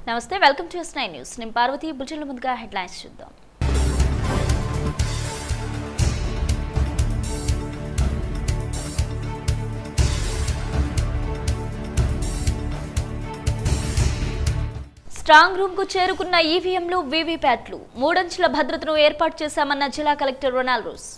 నమస్తే welcome to S nine news నేను పార్వతి బులెటిన్ల ముందుగా హెడ్లైన్స్ చూద్దాం స్ట్రాంగ్ రూమ్ కు చేరుకున్న ఈవీఎంలు వీవీప్యాట్లు మూడంచెల భద్రతను ఏర్పాటు చేశామన్న జిల్లా కలెక్టర్ రొనాల్డోస్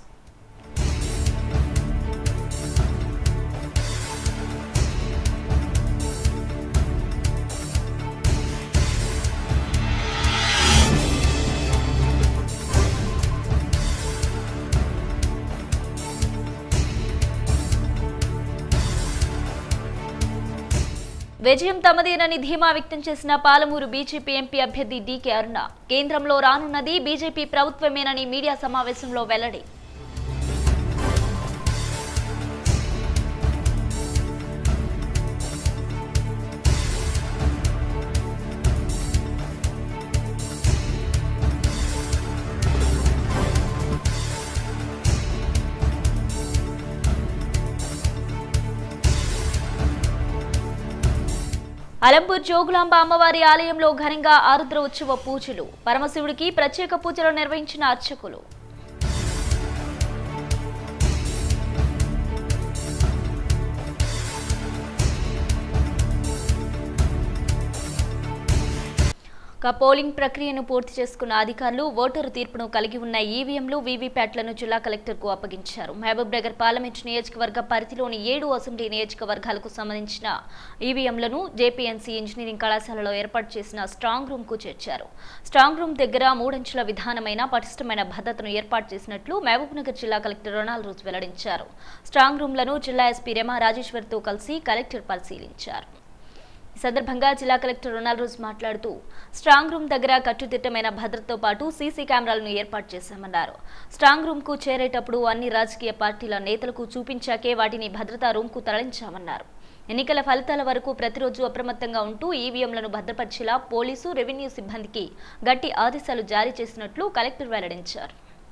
విజయం తమదేనని ధీమా వ్యక్తం చేసిన పాలమూరు బీజేపీ ఎంపీ అభ్యర్థి డీకే అరుణ కేంద్రంలో రానున్నది బీజేపీ ప్రభుత్వమేనని మీడియా సమావేశంలో వెల్లడి అలంపూర్ జోగులాంబ అమ్మవారి ఆలయంలో ఘనంగా ఆరుద్ర ఉత్సవ పూజలు పరమశివుడికి ప్రత్యేక పూజలు నిర్వహించిన అర్చకులు ఇక పోలింగ్ ప్రక్రియను పూర్తి చేసుకున్న అధికారులు ఓటరు తీర్పును కలిగి ఉన్న ఈవీఎంలు వీవీప్యాట్లను జిల్లా కలెక్టర్కు అప్పగించారు మహబూబ్ నగర్ పార్లమెంట్ నియోజకవర్గ పరిధిలోని ఏడు అసెంబ్లీ నియోజకవర్గాలకు సంబంధించిన ఈవీఎంలను జేపీఎన్సీ ఇంజనీరింగ్ కళాశాలలో ఏర్పాటు చేసిన స్ట్రాంగ్ రూమ్ కు చేర్చారు స్ట్రాంగ్ రూమ్ దగ్గర మూడంచెల విధానమైన పటిష్టమైన భద్రతను ఏర్పాటు చేసినట్లు మహబూబ్ నగర్ జిల్లా కలెక్టర్ రొనాల్డ్ రోజు వెల్లడించారు స్ట్రాంగ్ రూమ్లను జిల్లా ఎస్పీ రెమా రాజేశ్వర్తో కలిసి కలెక్టర్ పరిశీలించారు ఈ సందర్భంగా జిల్లా కలెక్టర్ రొనాల్డ్ రోజ్ మాట్లాడుతూ స్ట్రాంగ్ రూమ్ దగ్గర కట్టుదిట్టమైన భద్రతతో పాటు సీసీ కెమెరాలను ఏర్పాటు చేశామన్నారు స్ట్రాంగ్ రూమ్ కు చేరేటప్పుడు అన్ని రాజకీయ పార్టీల నేతలకు చూపించాకే వాటిని భద్రతా రూమ్ కు తరలించామన్నారు ఎన్నికల ఫలితాల వరకు ప్రతిరోజు అప్రమత్తంగా ఉంటూ ఈవీఎంలను భద్రపరిచేలా పోలీసు రెవెన్యూ సిబ్బందికి గట్టి ఆదేశాలు జారీ చేసినట్లు కలెక్టర్ వెల్లడించారు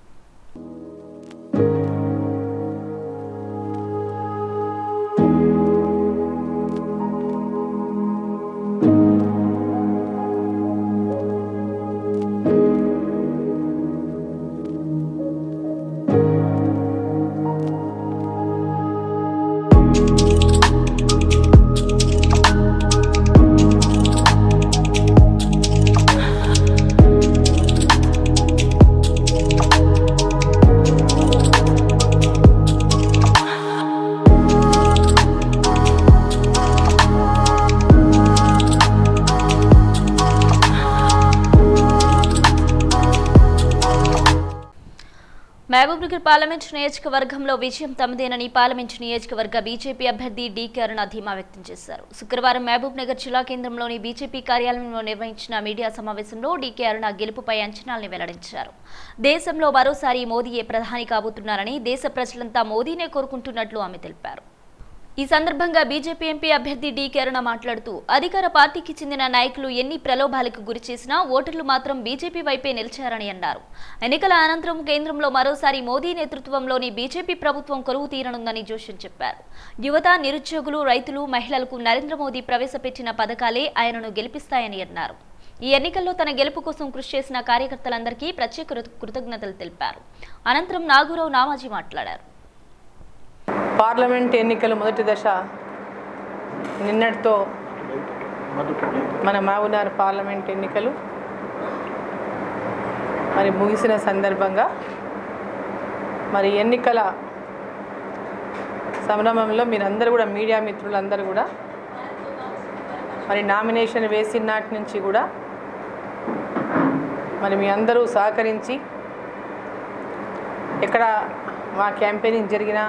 మహబూబ్నగర్ పార్లమెంట్ నియోజకవర్గంలో విజయం తమదేనని పార్లమెంట్ నియోజకవర్గ బీజేపీ అభ్యర్థి డీకే అరుణ ధీమా వ్యక్తం చేశారు శుక్రవారం మహబూబ్ నగర్ జిల్లా కేంద్రంలోని బీజేపీ కార్యాలయంలో నిర్వహించిన మీడియా సమావేశంలో డీకే అరుణ గెలుపుపై అంచనాల్ని వెల్లడించారు దేశంలో మరోసారి మోదీయే ప్రధాని కాబోతున్నారని దేశ ప్రజలంతా మోదీనే కోరుకుంటున్నట్లు ఆమె తెలిపారు ఈ సందర్భంగా బీజేపీ ఎంపీ అభ్యర్థి డీకే అరుణ మాట్లాడుతూ అధికార పార్టీకి చెందిన నాయకులు ఎన్ని ప్రలోభాలకు గురి చేసినా ఓటర్లు మాత్రం బీజేపీ వైపే నిలిచారని అన్నారు ఎన్నికల అనంతరం కేంద్రంలో మరోసారి మోదీ నేతృత్వంలోని బీజేపీ ప్రభుత్వం కొలువు తీరనుందని జోషన్ చెప్పారు యువత నిరుద్యోగులు రైతులు మహిళలకు నరేంద్ర మోదీ ప్రవేశపెట్టిన పథకాలే ఆయనను గెలిపిస్తాయని అన్నారు ఈ ఎన్నికల్లో తన గెలుపు కోసం కృషి చేసిన కార్యకర్తలందరికీ ప్రత్యేక కృత- కృతజ్ఞతలు తెలిపారు అనంతరం నాగూరావు నామాజీ మాట్లాడారు పార్లమెంట్ ఎన్నికల మొదటి దశ నిన్నటితో మన మహబూబ్నగర్ పార్లమెంట్ ఎన్నికలు మరి ముగిసిన సందర్భంగా మరి ఎన్నికల సంభ్రమంలో మీరందరూ కూడా మీడియా మిత్రులందరూ కూడా మరి నామినేషన్ వేసిన నాటి నుంచి కూడా మరి మీ అందరూ సహకరించి ఎక్కడ మా క్యాంపెయినింగ్ జరిగినా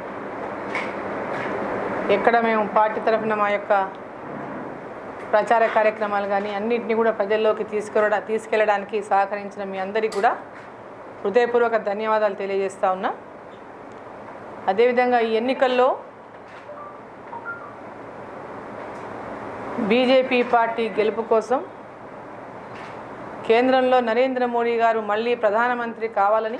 ఎక్కడ మేము పార్టీ తరఫున మా యొక్క ప్రచార కార్యక్రమాలు కానీ అన్నింటినీ కూడా ప్రజల్లోకి తీసుకురా తీసుకెళ్ళడానికి సహకరించిన మీ అందరికీ కూడా హృదయపూర్వక ధన్యవాదాలు తెలియజేస్తా ఉన్నా అదేవిధంగా ఈ ఎన్నికల్లో బీజేపీ పార్టీ గెలుపు కోసం కేంద్రంలో నరేంద్ర మోడీ గారు మళ్ళీ ప్రధానమంత్రి కావాలని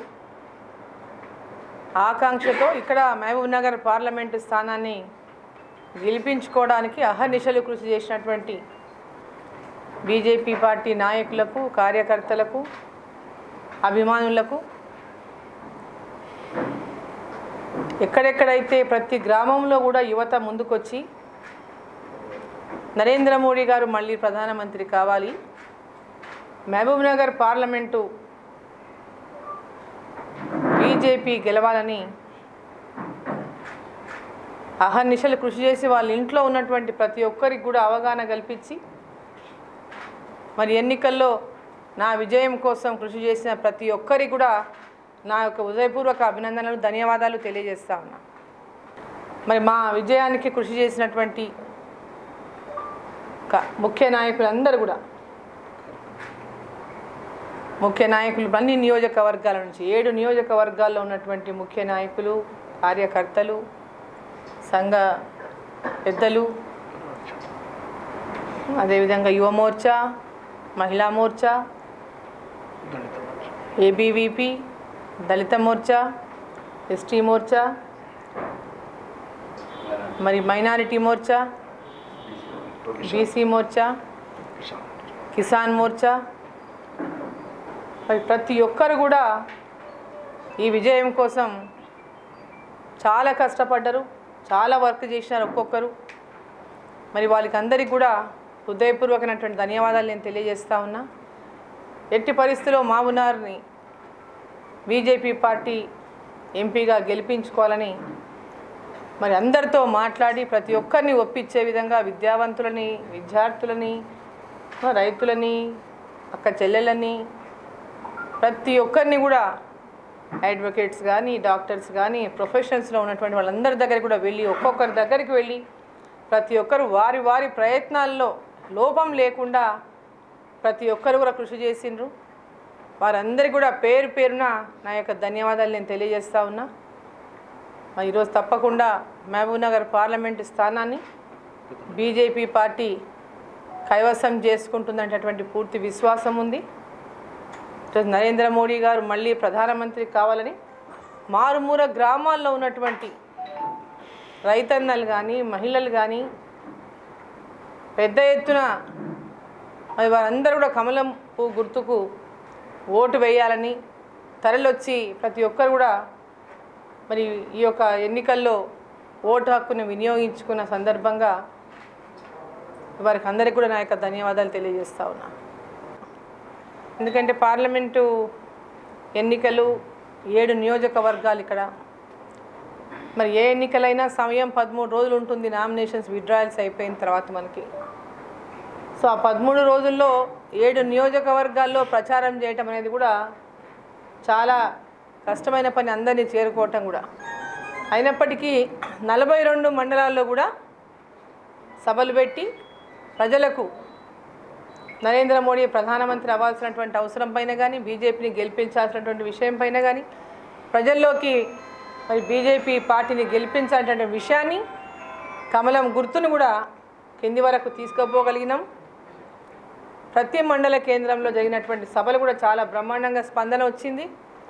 ఆకాంక్షతో ఇక్కడ మహబూబ్ నగర్ పార్లమెంటు స్థానాన్ని గెలిపించుకోవడానికి అహర్నిశలు కృషి చేసినటువంటి బీజేపీ పార్టీ నాయకులకు కార్యకర్తలకు అభిమానులకు ఎక్కడెక్కడైతే ప్రతి గ్రామంలో కూడా యువత ముందుకొచ్చి నరేంద్ర మోడీ గారు మళ్ళీ ప్రధానమంత్రి కావాలి మహబూబ్ నగర్ పార్లమెంటు బీజేపీ గెలవాలని అహర్నిశలు కృషి చేసి వాళ్ళ ఇంట్లో ఉన్నటువంటి ప్రతి ఒక్కరికి కూడా అవగాహన కల్పించి మరి ఎన్నికల్లో నా విజయం కోసం కృషి చేసిన ప్రతి ఒక్కరికి కూడా నా యొక్క ఉదయపూర్వక అభినందనలు ధన్యవాదాలు తెలియజేస్తా ఉన్నా మరి మా విజయానికి కృషి చేసినటువంటి క- ముఖ్య నాయకులు అందరూ కూడా ముఖ్య నాయకులు అన్ని నియోజకవర్గాల నుంచి ఏడు నియోజకవర్గాల్లో ఉన్నటువంటి ముఖ్య నాయకులు కార్యకర్తలు సంఘ పెద్దలు అదేవిధంగా యువ మోర్చా మహిళా మోర్చా ఏబీవీపీ దళిత మోర్చా ఎస్టీ మోర్చా మరి మైనారిటీ మోర్చా బీసీ మోర్చా కిసాన్ మోర్చా మరి ప్రతి ఒక్కరు కూడా ఈ విజయం కోసం చాలా కష్టపడ్డరు చాలా వర్క్ చేసినారు ఒక్కొక్కరు మరి వాళ్ళకి అందరికీ కూడా హృదయపూర్వకమైనటువంటి ధన్యవాదాలు నేను తెలియజేస్తా ఉన్నా ఎట్టి పరిస్థితిలో మామునార్ని బీజేపీ పార్టీ ఎంపీగా గెలిపించుకోవాలని మరి అందరితో మాట్లాడి ప్రతి ఒక్కరిని ఒప్పించే విధంగా విద్యావంతులని విద్యార్థులని ఆ, రైతులని అక్క చెల్లెలని ప్రతి ఒక్కరిని కూడా అడ్వకేట్స్ కానీ డాక్టర్స్ కానీ ప్రొఫెషనల్స్లో ఉన్నటువంటి వాళ్ళందరి దగ్గరికి కూడా వెళ్ళి ఒక్కొక్కరి దగ్గరికి వెళ్ళి ప్రతి ఒక్కరు వారి వారి ప్రయత్నాల్లో లోపం లేకుండా ప్రతి ఒక్కరు కూడా కృషి చేసిండ్రు వారందరికీ కూడా పేరు పేరున నా యొక్క ధన్యవాదాలు నేను తెలియజేస్తా ఉన్నా మరి ఈరోజు తప్పకుండా మహబూబ్ నగర్ పార్లమెంటు స్థానాన్ని బీజేపీ పార్టీ కైవసం చేసుకుంటుందనేటటువంటి పూర్తి విశ్వాసం ఉంది ఈరోజు నరేంద్ర మోడీ గారు మళ్ళీ ప్రధానమంత్రి కావాలని మారుమూల గ్రామాల్లో ఉన్నటువంటి రైతన్నలు కానీ మహిళలు కానీ పెద్ద ఎత్తున మరి వారందరూ కూడా కమలం పువ్వు గుర్తుకు ఓటు వేయాలని తరలొచ్చి ప్రతి ఒక్కరు కూడా మరి ఈ యొక్క ఎన్నికల్లో ఓటు హక్కును వినియోగించుకున్న సందర్భంగా వారికి అందరికీ కూడా నా యొక్క ధన్యవాదాలు తెలియజేస్తా ఉన్నా ఎందుకంటే పార్లమెంటు ఎన్నికలు ఏడు నియోజకవర్గాలు ఇక్కడ మరి ఏ ఎన్నికలైనా సమయం పదమూడు రోజులు ఉంటుంది నామినేషన్స్ విత్డ్రాయల్స్ అయిపోయిన తర్వాత మనకి సో ఆ పదమూడు రోజుల్లో ఏడు నియోజకవర్గాల్లో ప్రచారం చేయటం అనేది కూడా చాలా కష్టమైన పని అందరినీ చేరుకోవటం కూడా అయినప్పటికీ నలభై రెండు మండలాల్లో కూడా సభలు పెట్టి ప్రజలకు నరేంద్ర మోడీ ప్రధానమంత్రి అవ్వాల్సినటువంటి అవసరం పైన కానీ బీజేపీని గెలిపించాల్సినటువంటి విషయం పైన కానీ ప్రజల్లోకి మరి బీజేపీ పార్టీని గెలిపించాలనేటువంటి విషయాన్ని కమలం గుర్తును కూడా కింది వరకు తీసుకుపోగలిగినాం ప్రతి మండల కేంద్రంలో జరిగినటువంటి సభలు కూడా చాలా బ్రహ్మాండంగా స్పందన వచ్చింది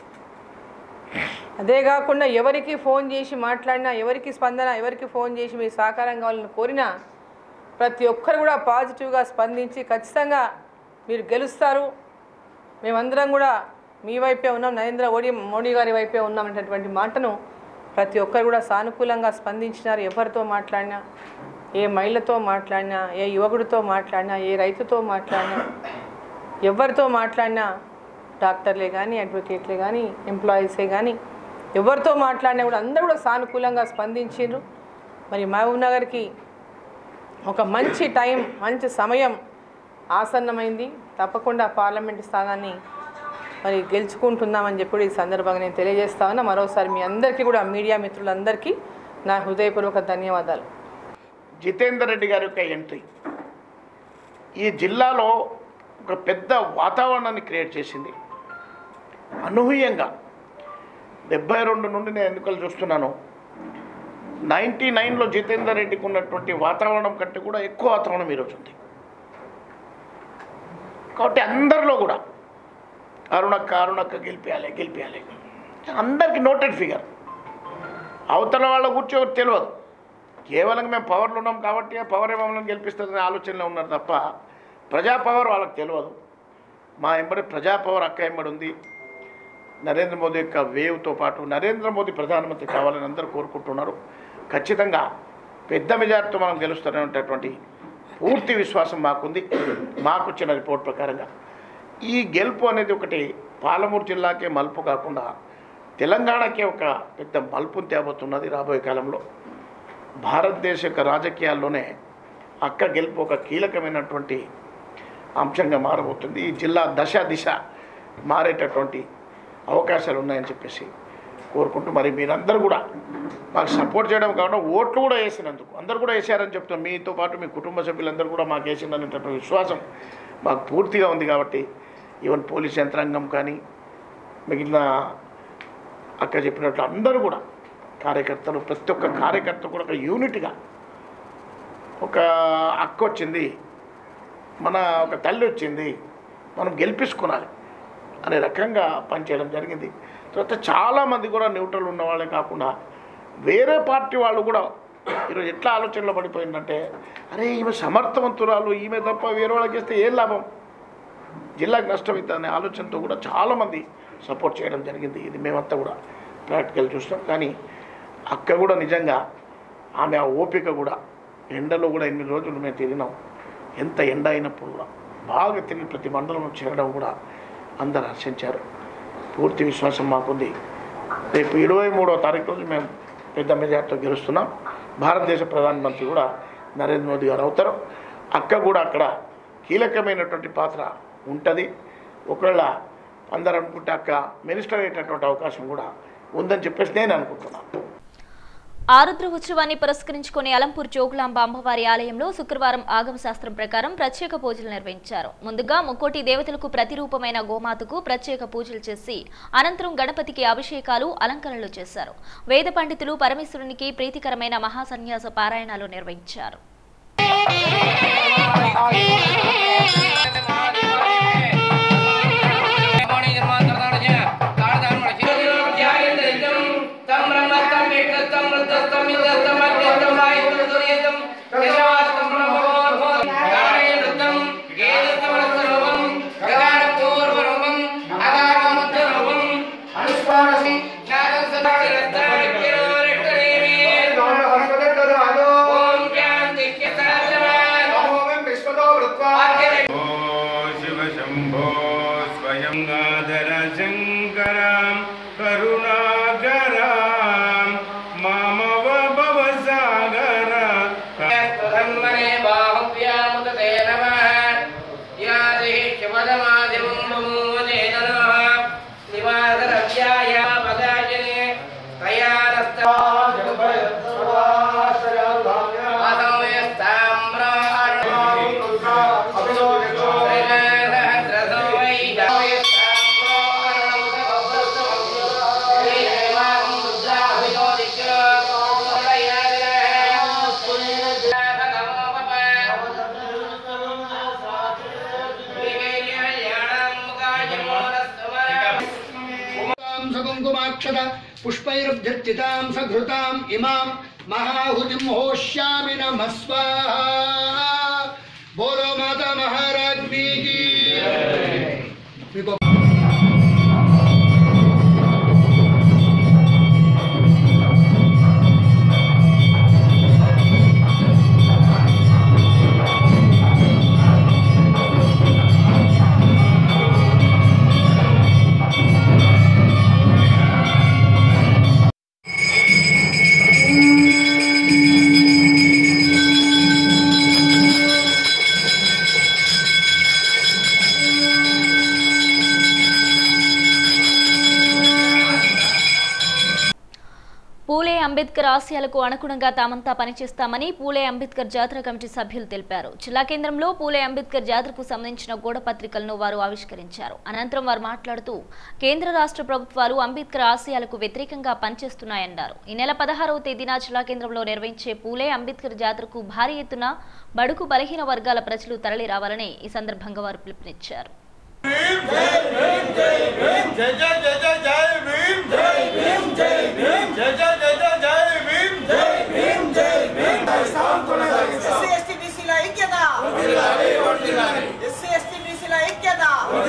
అదే కాకుండా ఎవరికి ఫోన్ చేసి మాట్లాడినా ఎవరికి స్పందన ఎవరికి ఫోన్ చేసి మీ సహకారం కావాలని కోరినా ప్రతి ఒక్కరు కూడా పాజిటివ్గా స్పందించి ఖచ్చితంగా మీరు గెలుస్తారు మేమందరం కూడా మీ వైపే ఉన్నాం నరేంద్ర మోడీ మోడీ గారి వైపే ఉన్నాం అనేటటువంటి మాటను ప్రతి ఒక్కరు కూడా సానుకూలంగా స్పందించినారు ఎవరితో మాట్లాడినా ఏ మహిళతో మాట్లాడినా ఏ యువకుడితో మాట్లాడినా ఏ రైతుతో మాట్లాడినా ఎవరితో మాట్లాడినా డాక్టర్లే కానీ అడ్వకేట్లే కానీ ఎంప్లాయీసే కానీ ఎవరితో మాట్లాడినా కూడా అందరూ కూడా సానుకూలంగా స్పందించారు మరి మహబూబ్ నగర్కి ఒక మంచి టైం మంచి సమయం ఆసన్నమైంది తప్పకుండా పార్లమెంట్ స్థానాన్ని మరి గెలుచుకుంటున్నామని చెప్పి కూడా ఈ సందర్భంగా నేను తెలియజేస్తా ఉన్నా మరోసారి మీ అందరికీ కూడా మీడియా మిత్రులందరికీ నా హృదయపూర్వక ధన్యవాదాలు జితేందర్ రెడ్డి గారి యొక్క ఎంట్రీ ఈ జిల్లాలో ఒక పెద్ద వాతావరణాన్ని క్రియేట్ చేసింది అనూహ్యంగా డెబ్బై రెండు నుండి నేను ఎన్నికలు చూస్తున్నాను నైంటీ నైన్లో జితేందర్ రెడ్డికి ఉన్నటువంటి వాతావరణం కంటే కూడా ఎక్కువ వాతావరణం ఈరోజు ఉంది కాబట్టి అందరిలో కూడా అరుణక్క అరుణక్క గెలిపించాలి గెలిపించాలి అందరికీ నోటెడ్ ఫిగర్ అవతల వాళ్ళ గురించి ఎవరు తెలియదు కేవలం మేము పవర్లో ఉన్నాం కాబట్టి ఆ పవర్ మమ్మల్ని గెలిపిస్తుందనే ఆలోచనలో ఉన్నారు తప్ప ప్రజా పవర్ వాళ్ళకి తెలియదు మా ఎంబడి ప్రజా పవర్ అక్క ఎంబడి ఉంది నరేంద్ర మోదీ యొక్క వేవ్తో పాటు నరేంద్ర మోదీ ప్రధానమంత్రి కావాలని అందరూ కోరుకుంటున్నారు ఖచ్చితంగా పెద్ద మెజార్టీతో మనం గెలుస్తున్నటువంటి పూర్తి విశ్వాసం మాకుంది మాకు వచ్చిన రిపోర్ట్ ప్రకారంగా ఈ గెలుపు అనేది ఒకటి పాలమూరు జిల్లాకే మలుపు కాకుండా తెలంగాణకే ఒక పెద్ద మలుపుని తేబోతున్నది రాబోయే కాలంలో భారతదేశ యొక్క రాజకీయాల్లోనే అక్క గెలుపు ఒక కీలకమైనటువంటి అంశంగా మారబోతుంది ఈ జిల్లా దశ దిశ మారేటటువంటి అవకాశాలు ఉన్నాయని చెప్పేసి కోరుకుంటూ మరి మీరందరూ కూడా మాకు సపోర్ట్ చేయడం కాకుండా ఓట్లు కూడా వేసినందుకు అందరూ కూడా వేసారని చెప్తున్నాం మీతో పాటు మీ కుటుంబ సభ్యులందరూ కూడా మాకు వేసిందనేటటువంటి విశ్వాసం మాకు పూర్తిగా ఉంది కాబట్టి ఈవెన్ పోలీస్ యంత్రాంగం కానీ మిగిలిన అక్క చెప్పినట్లు అందరూ కూడా కార్యకర్తలు ప్రతి ఒక్క కార్యకర్త కూడా ఒక యూనిట్గా ఒక అక్క వచ్చింది మన ఒక తల్లి వచ్చింది మనం గెలిపించుకోవాలి అనే రకంగా పనిచేయడం జరిగింది తర్వాత చాలామంది కూడా న్యూట్రల్ ఉన్న వాళ్ళే కాకుండా వేరే పార్టీ వాళ్ళు కూడా ఈరోజు ఎట్లా ఆలోచనలో పడిపోయిందంటే అరే ఈమె సమర్థవంతురాలు ఈమె తప్ప వేరే వాళ్ళకి ఇస్తే ఏం లాభం జిల్లాకు నష్టం అవుతుంది అనే ఆలోచనతో కూడా చాలామంది సపోర్ట్ చేయడం జరిగింది ఇది మేమంతా కూడా ప్రాక్టికల్ చూస్తాం కానీ అక్క కూడా నిజంగా ఆమె ఆ ఓపిక కూడా ఎండలో కూడా ఎనిమిది రోజులు మేము తిరిగినాం ఎంత ఎండ అయినప్పుడు కూడా బాగా తిరిగి ప్రతి మండలం చేరడం కూడా అందరు హర్షించారు పూర్తి విశ్వాసం మాకుంది రేపు ఇరవై మూడో తారీఖు రోజు మేము పెద్ద మెజార్టీతో గెలుస్తున్నాం భారతదేశ ప్రధానమంత్రి కూడా నరేంద్ర మోదీ గారు అవుతారు అక్క కూడా అక్కడ కీలకమైనటువంటి పాత్ర ఉంటుంది ఒకవేళ అందరూ అనుకుంటే అక్క మినిస్టర్ అయ్యేటటువంటి అవకాశం కూడా ఉందని చెప్పేసి నేను అనుకుంటున్నాను ఆరుద్ర ఉత్సవాన్ని పురస్కరించుకుని అలంపూర్ జోగులాంబ అమ్మవారి ఆలయంలో శుక్రవారం ఆగమ శాస్త్రం ప్రకారం ప్రత్యేక పూజలు నిర్వహించారు ముందుగా ముక్కోటి దేవతలకు ప్రతిరూపమైన గోమాతకు ప్రత్యేక పూజలు చేసి అనంతరం గణపతికి అభిషేకాలు అలంకరణలు చేశారు వేద పండితులు పరమేశ్వరునికి ప్రీతికరమైన మహాసన్యాస పారాయణాలు నిర్వహించారు ఓ శివ శంభో స్వయం గాధర శంకరాం కరుణాకరాం మామవ భవ సాగర సకుంకుమాక్షత పుష్పైర్భ్యర్చితాం సఘృతాం ఇమాం మహాహుతిం హోష్యామి నమ స్వాహా బోలో మాతా మహారాజ్ఞీకి మీకు పూలే అంబేద్కర్ ఆశయాలకు అనుగుణంగా తామంతా పనిచేస్తామని పూలే అంబేద్కర్ జాతర కమిటీ సభ్యులు తెలిపారు జిల్లా కేంద్రంలో పూలే అంబేద్కర్ జాతరకు సంబంధించిన గోడ పత్రికలను వారు ఆవిష్కరించారు అనంతరం వారు మాట్లాడుతూ కేంద్ర రాష్ట్ర ప్రభుత్వాలు అంబేద్కర్ ఆశయాలకు వ్యతిరేకంగా పనిచేస్తున్నాయన్నారు ఈ నెల పదహారవ తేదీన జిల్లా కేంద్రంలో నిర్వహించే పూలే అంబేద్కర్ జాతరకు భారీ ఎత్తున బడుగు బలహీన వర్గాల ప్రజలు తరలి రావాలని ఈ సందర్భంగా వారు పిలుపునిచ్చారు ఎస్సీ ఎస్టీ బీసీల ఐక్యత ఎస్సీ ఎస్టీ బీసీల ఐక్యత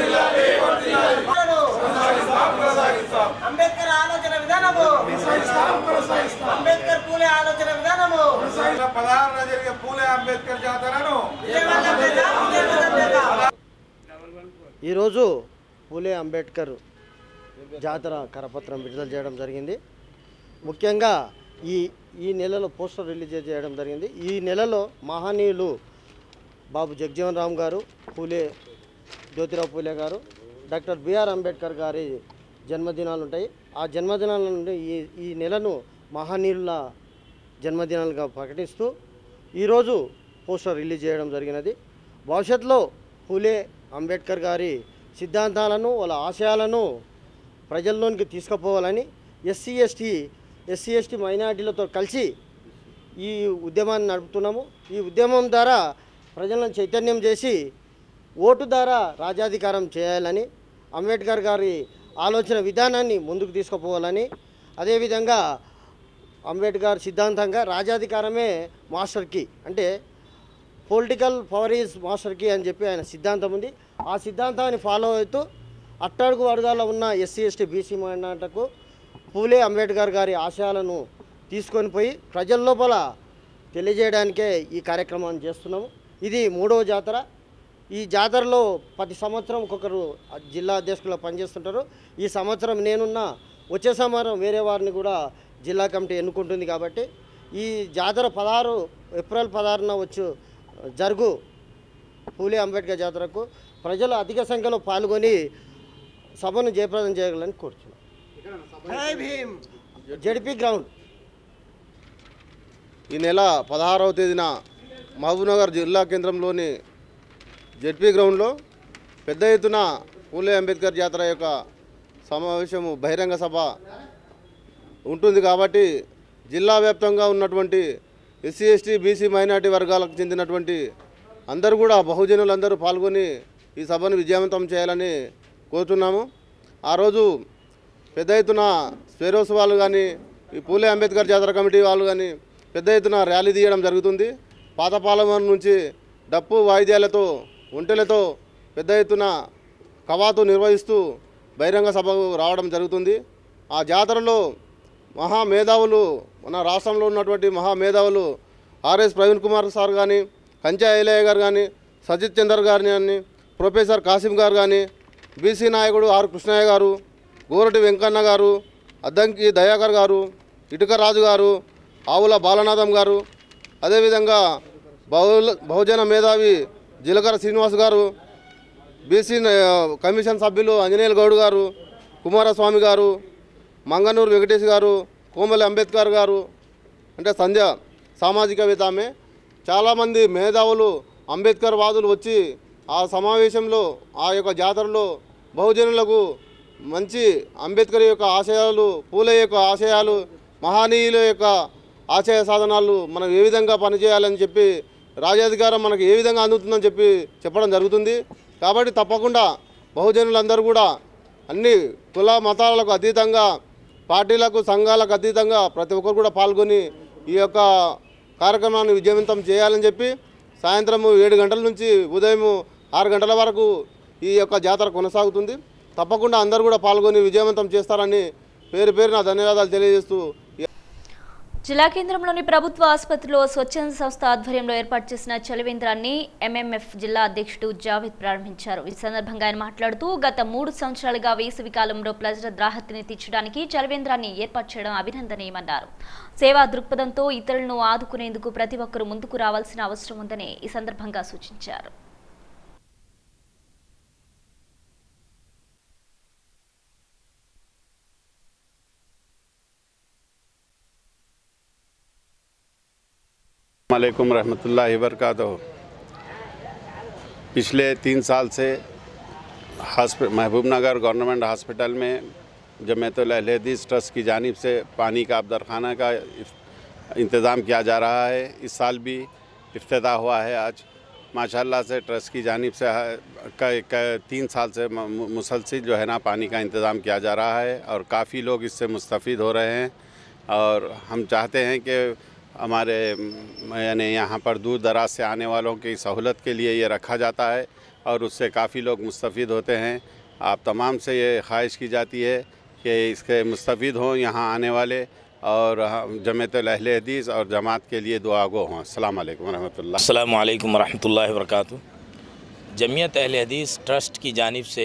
అంబేద్కర్ ఆలోచన విధానము అంబేద్కర్ పూలే ఆలోచన విధానము పదహారున జరిగే పూలే అంబేద్కర్ జాతరను విజయవంతం చేద్దాం, విజయవంతం చేద్దాం. ఈరోజు పూలే అంబేద్కర్ జాతర కరపత్రం విడుదల చేయడం జరిగింది ముఖ్యంగా ఈ ఈ నెలలో పోస్టర్ రిలీజ్ చేయడం జరిగింది ఈ నెలలో మహనీయులు బాబు జగజీవన్ రామ్ గారు పూలే జ్యోతిరావు పూలే గారు డాక్టర్ బిఆర్ అంబేద్కర్ గారి జన్మదినాలు ఉంటాయి ఆ జన్మదినాల నుండి ఈ ఈ నెలను మహనీయుల జన్మదినాలుగా ప్రకటిస్తూ ఈరోజు పోస్టర్ రిలీజ్ చేయడం జరిగినది భవిష్యత్తులో పూలే అంబేద్కర్ గారి సిద్ధాంతాలను వాళ్ళ ఆశయాలను ప్రజల్లోనికి తీసుకుపోవాలని ఎస్సీ ఎస్టీ ఎస్సీ ఎస్టీ మైనార్టీలతో కలిసి ఈ ఉద్యమాన్ని నడుపుతున్నాము ఈ ఉద్యమం ద్వారా ప్రజలను చైతన్యం చేసి ఓటు ద్వారా రాజాధికారం చేయాలని అంబేద్కర్ గారి ఆలోచన విధానాన్ని ముందుకు తీసుకుపోవాలని అదేవిధంగా అంబేద్కర్ సిద్ధాంతంగా రాజాధికారమే మాస్టర్ కీ అంటే political power is master key అని చెప్పి ఆయన సిద్ధాంతం ఉంది ఆ సిద్ధాంతాన్ని ఫాలో అవుతూ అట్టడుగు వర్గాల్లో ఉన్న ఎస్సీ ఎస్టీ బీసీ మైనార్టీలకు పూలే అంబేద్కర్ గారి ఆశయాలను తీసుకొని పోయి ప్రజల లోపల తెలియజేయడానికే ఈ కార్యక్రమాన్ని చేస్తున్నాము ఇది మూడవ జాతర ఈ జాతరలో ప్రతి సంవత్సరం ఒక్కొక్కరు జిల్లా అధ్యక్షులు పనిచేస్తుంటారు ఈ సంవత్సరం నేనున్న వచ్చే సంవత్సరం వేరే వారిని కూడా జిల్లా కమిటీ ఎన్నుకుంటుంది కాబట్టి ఈ జాతర పదహారు ఏప్రిల్ పదహారున వచ్చు జరుగు పూలే అంబేద్కర్ జాతరకు ప్రజలు అధిక సంఖ్యలో పాల్గొని సభను జయప్రదం చేయగలని కోరుచున్నాం జడిపి గ్రౌండ్ ఈ నెల పదహారవ తేదీన మహబూబ్నగర్ జిల్లా కేంద్రంలోని జెడ్పీ గ్రౌండ్లో పెద్ద ఎత్తున పూలే అంబేద్కర్ జాతర యొక్క సమావేశము బహిరంగ సభ ఉంటుంది కాబట్టి జిల్లా వ్యాప్తంగా ఉన్నటువంటి ఎస్సీ ఎస్టీ బీసీ మైనార్టీ వర్గాలకు చెందినటువంటి అందరూ కూడా బహుజనులందరూ పాల్గొని ఈ సభను విజయవంతం చేయాలని కోరుతున్నాము ఆ రోజు పెద్ద ఎత్తున స్వేరోత్సవాలు కానీ ఈ పూలే అంబేద్కర్ జాతర కమిటీ వాళ్ళు కానీ పెద్ద ఎత్తున ర్యాలీ తీయడం జరుగుతుంది పాతపాలెం నుంచి డప్పు వాయిద్యాలతో ఒంటెలతో పెద్ద ఎత్తున కవాతు నిర్వహిస్తూ బహిరంగ సభకు రావడం జరుగుతుంది ఆ జాతరలో మహా మేధావులు మన రాష్ట్రంలో ఉన్నటువంటి మహా మేధావులు ఆర్ఎస్ ప్రవీణ్ కుమార్ సార్ కానీ కంచా ఐలయ్య గారు కానీ సజిత్ చందర్ గారిని కానీ ప్రొఫెసర్ కాసిం గారు కానీ బీసీ నాయకుడు ఆర్ కృష్ణయ్య గారు గోరటి వెంకన్న గారు అద్దంకి దయాకర్ గారు ఇటుక రాజు గారు ఆవుల బాలనాథం గారు అదేవిధంగా బహుళ బహుజన మేధావి జీలకర్ర శ్రీనివాస్ గారు బీసీ న- కమిషన్ సభ్యులు అంజనేయుల గౌడ్ గారు కుమారస్వామి గారు మంగనూరు వెంకటేష్ గారు కోమలి అంబేద్కర్ గారు అంటే సంధ్య సామాజికవేత్త ఆమె చాలామంది మేధావులు అంబేద్కర్ వాదులు వచ్చి ఆ సమావేశంలో ఆ యొక్క జాతరలో బహుజనులకు మంచి అంబేద్కర్ యొక్క ఆశయాలు పూలే యొక్క ఆశయాలు మహనీయుల యొక్క ఆశయ సాధనాలు మనం ఏ విధంగా పనిచేయాలని చెప్పి రాజ్యాధికారం మనకు ఏ విధంగా అందుతుందని చెప్పి చెప్పడం జరుగుతుంది కాబట్టి తప్పకుండా బహుజనులందరూ కూడా అన్ని కుల మతాలకు అతీతంగా పార్టీలకు సంఘాలకు అతీతంగా ప్రతి ఒక్కరు కూడా పాల్గొని ఈ యొక్క కార్యక్రమాన్ని విజయవంతం చేయాలని చెప్పి సాయంత్రము ఏడు గంటల నుంచి ఉదయం ఆరు గంటల వరకు ఈ యొక్క జాతర కొనసాగుతుంది తప్పకుండా అందరూ కూడా పాల్గొని విజయవంతం చేస్తారని పేరు పేరున ధన్యవాదాలు తెలియజేస్తూ ఈ జిల్లా కేంద్రంలోని ప్రభుత్వ ఆసుపత్రిలో స్వచ్ఛంద సంస్థ ఆధ్వర్యంలో ఏర్పాటు చేసిన చలివేంద్రాన్ని ఎంఎంఎఫ్ జిల్లా అధ్యక్షుడు జావేద్ ప్రారంభించారు ఈ సందర్భంగా ఆయన మాట్లాడుతూ గత మూడు సంవత్సరాలుగా వేసవి కాలంలో ప్రజల ద్రాహత్ని తీర్చడానికి చలివేంద్రాన్ని ఏర్పాటు చేయడం అభినందనీయమన్నారు సేవా దృక్పథంతో ఇతరులను ఆదుకునేందుకు ప్రతి ఒక్కరూ ముందుకు రావాల్సిన అవసరం ఉందని ఈ సందర్భంగా సూచించారు वालेकुम रहमतुल्लाहि वबरकातुहू पिछले तीन साल से हॉस्पि- महबूब नगर गवर्नमेंट हॉस्पिटल में जमैतुल अहल हदीस ट्रस्ट की जानिब से पानी का अबदरखाना का इफ- इंतज़ाम किया जा रहा है इस साल भी इफ्तः हुआ है आज माशाल्लाह से ट्रस्ट की जानिब से है- क- क- तीन साल से म- मु- मुसलसिल जो है ना पानी का इंतज़ाम किया जा रहा है और काफ़ी लोग इससे मुस्तफ़ हो रहे हैं और हम चाहते हैं कि हमारे म, यानी यहाँ पर दूर दराज से आने वालों की सहूलत के लिए ये रखा जाता है और उससे काफ़ी लोग मुस्तफ़ होते हैं आप तमाम से ये ख्वाहिश की जाती है कि इसके मुस्तफ़ हों यहाँ आने वाले और जमत अहल हदीस और जमात के लिए दुआ गो हों अल्लाम वरहमतुल्लाह अल्लाम वालेकुम रहमतुल्लाहि व बरकातुहू जमीयत अहल हदीस ट्रस्ट की जानिब से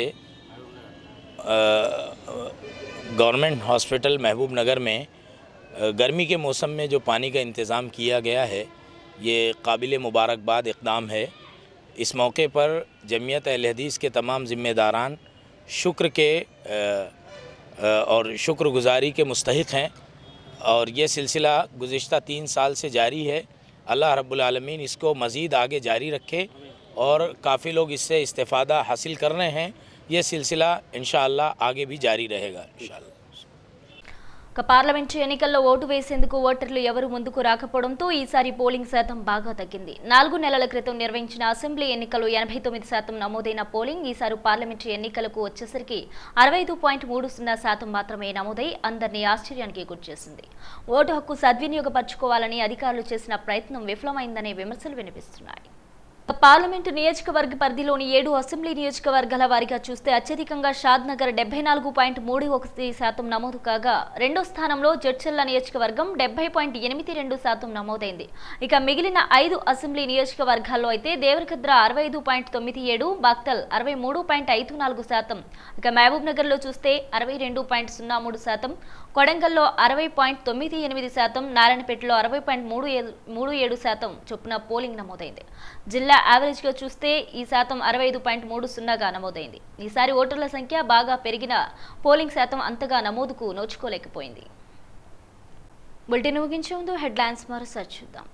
गवर्नमेंट हॉस्पिटल महबूब नगर में अ, गर्मी के मौसम में जो पानी का इंतज़ाम किया गया है ये काबिल मुबारकबाद इकदाम है इस मौके पर जमीयत अहल हदीस के तमाम ज़िम्मेदारान शुक्र के अ, अ, और शुक्रगुजारी के मुस्तहिक हैं और ये सिलसिला गुज़िश्ता तीन साल से जारी है अल्लाह रब्बुल आलमीन इसको मज़ीद आगे जारी रखे और काफ़ी लोग इससे इस्तेफ़ादा हासिल कर रहे हैं ये सिलसिला इंशाअल्लाह आगे भी जारी रहेगा इंशाअल्लाह ఇక పార్లమెంటు ఎన్నికల్లో ఓటు వేసేందుకు ఓటర్లు ఎవరు ముందుకు రాకపోవడంతో ఈసారి పోలింగ్ శాతం బాగా తగ్గింది నాలుగు నెలల క్రితం నిర్వహించిన అసెంబ్లీ ఎన్నికలు ఎనభై తొమ్మిది శాతం నమోదైన పోలింగ్ ఈసారి పార్లమెంటు ఎన్నికలకు వచ్చేసరికి అరవై ఐదు పాయింట్ మూడు సున్నా శాతం మాత్రమే నమోదై అందరినీ ఆశ్చర్యానికి గురిచేసింది ఓటు హక్కు సద్వినియోగపరచుకోవాలని అధికారులు చేసిన ప్రయత్నం విఫలమైందనే విమర్శలు వినిపిస్తున్నాయి పార్లమెంటు నియోజకవర్గ పరిధిలోని ఏడు అసెంబ్లీ నియోజకవర్గాల వారీగా చూస్తే అత్యధికంగా షాద్ నగర్ డెబ్బై నాలుగు పాయింట్ మూడు ఒకటి శాతం నమోదు కాగా రెండో స్థానంలో జడ్చల్ల నియోజకవర్గం డెబ్బై పాయింట్ ఎనిమిది రెండు శాతం నమోదైంది ఇక మిగిలిన ఐదు అసెంబ్లీ నియోజకవర్గాల్లో అయితే దేవరకద్ర అరవై ఐదు పాయింట్ తొమ్మిది ఏడు బాక్తల్ అరవై మూడు పాయింట్ ఐదు నాలుగు శాతం ఇక మహబూబ్ నగర్లో చూస్తే అరవై రెండు పాయింట్ సున్నా మూడు శాతం కొడంగల్లో అరవై పాయింట్ తొమ్మిది ఎనిమిది శాతం నారాయణపేటలో అరవై పాయింట్ మూడు ఏడు మూడు ఏడు శాతం చొప్పున పోలింగ్ నమోదైంది జిల్లా యావరేజ్గా చూస్తే ఈ శాతం అరవై ఐదు పాయింట్ మూడు సున్నాగా నమోదైంది ఈసారి ఓటర్ల సంఖ్య బాగా పెరిగిన పోలింగ్ శాతం అంతగా నమోదుకు నోచుకోలేకపోయింది బులెటిన్ ముగించే ముందు హెడ్లైన్స్ మరోసారి చూద్దాం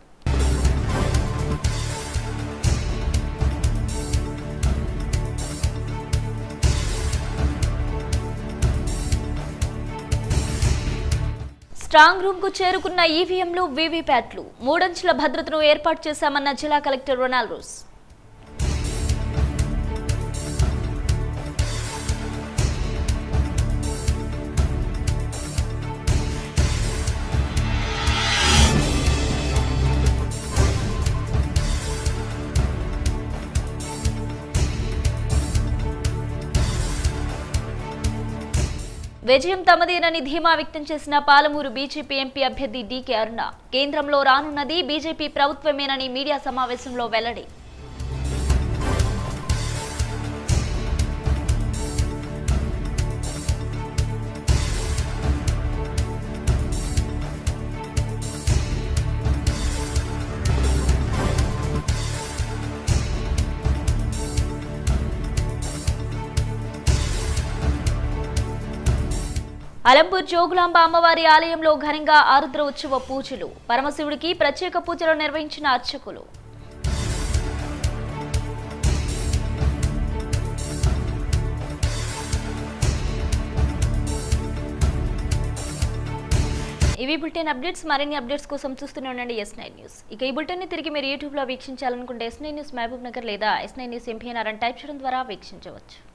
స్ట్రాంగ్ రూమ్ కు చేరుకున్న ఈవీఎంలు వీవీప్యాట్లు మూడంచుల భద్రతను ఏర్పాటు చేశామన్న జిల్లా కలెక్టర్ రొనాల్డోస్ విజయం తమదేనని ధీమా వ్యక్తం చేసిన పాలమూరు బీజేపీ ఎంపీ అభ్యర్థి డీకే అరుణ కేంద్రంలో రానున్నది బీజేపీ ప్రభుత్వమేనని మీడియా సమావేశంలో వెల్లడి అలంపూర్ జోగులాంబ అమ్మవారి ఆలయంలో ఘనంగా ఆరుద్ర ఉత్సవ పూజలు పరమశివుడికి ప్రత్యేక పూజలు నిర్వహించిన అర్చకులు ఇవి బులెటిన్ అప్డేట్స్ మరిన్ని అప్డేట్స్ కోసం చూస్తూనే ఉండండి ఎస్ నైన్ న్యూస్ ఇక ఈ బులెటిన్ ని తిరిగి మీరు యూట్యూబ్లో వీక్షించాలనుకుంటే S nine news Mahabub Nagar లేదా ఎస్ నైన్ న్యూస్ ఎంపీఎన్ఆర్ అని టైప్ చేయడం ద్వారా వీక్షించవచ్చు